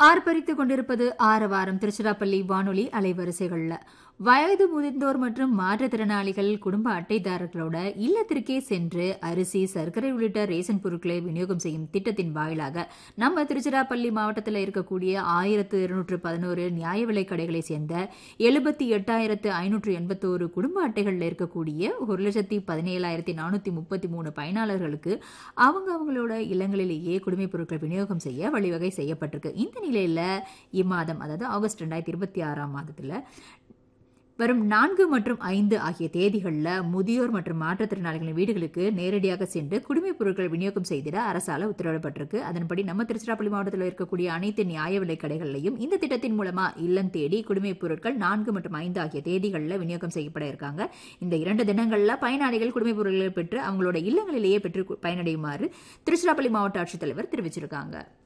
ஆர்ப்பரித்துக் கொண்டிருப்பது ஆரவாரம் திருச்சிராப்பள்ளி வானொலி அலைவரிசைகள்ல வயது முதிர்ந்தோர் மற்றும் மாற்றுத்திறனாளிகள் குடும்ப அட்டைதாரர்களோட இல்லத்திற்கே சென்று அரிசி சர்க்கரை உள்ளிட்ட ரேஷன் பொருட்களை விநியோகம் செய்யும் திட்டத்தின் வாயிலாக நம்ம திருச்சிராப்பள்ளி மாவட்டத்தில் இருக்கக்கூடிய ஆயிரத்து இருநூற்று பதினோரு நியாய விலை கடைகளை சேர்ந்த எழுபத்தி எட்டாயிரத்து ஐநூற்று எண்பத்தோரு குடும்ப அட்டைகளில் இருக்கக்கூடிய ஒரு லட்சத்தி பதினேழாயிரத்தி நானூற்றி முப்பத்தி மூணு பயனாளர்களுக்கு அவங்க அவங்களோட இல்லங்களிலேயே குடிமைப் பொருட்கள் விநியோகம் செய்ய வழிவகை செய்யப்பட்டிருக்கு இந்த நிலையில் இம்மாதம் அதாவது ஆகஸ்ட் ரெண்டாயிரத்தி இருபத்தி ஆறாம் மாதத்தில் வரும் நான்கு மற்றும் ஐந்து ஆகிய தேதிகளில் முதியோர் மற்றும் மாற்றுத்திறனாளிகளின் வீடுகளுக்கு நேரடியாக சென்று குடிமைப் பொருட்கள் விநியோகம் செய்திட அரசால உத்தரவிடப்பட்டிருக்கு அதன்படி நம்ம திருச்சிராப்பள்ளி மாவட்டத்தில் இருக்கக்கூடிய அனைத்து நியாய விலை கடைகளிலையும் இந்த திட்டத்தின் மூலமா இல்லம் தேடி குடிமைப் பொருட்கள் நான்கு மற்றும் ஐந்து ஆகிய தேதிகளில் விநியோகம் செய்யப்பட இருக்காங்க இந்த இரண்டு தினங்களில் பயனாளிகள் குடிமைப் பொருட்களை பெற்று அவங்களோட இல்லங்களிலேயே பெற்று பயனடையுமாறு திருச்சிராப்பள்ளி மாவட்ட ஆட்சித்தலைவர் தெரிவிச்சிருக்காங்க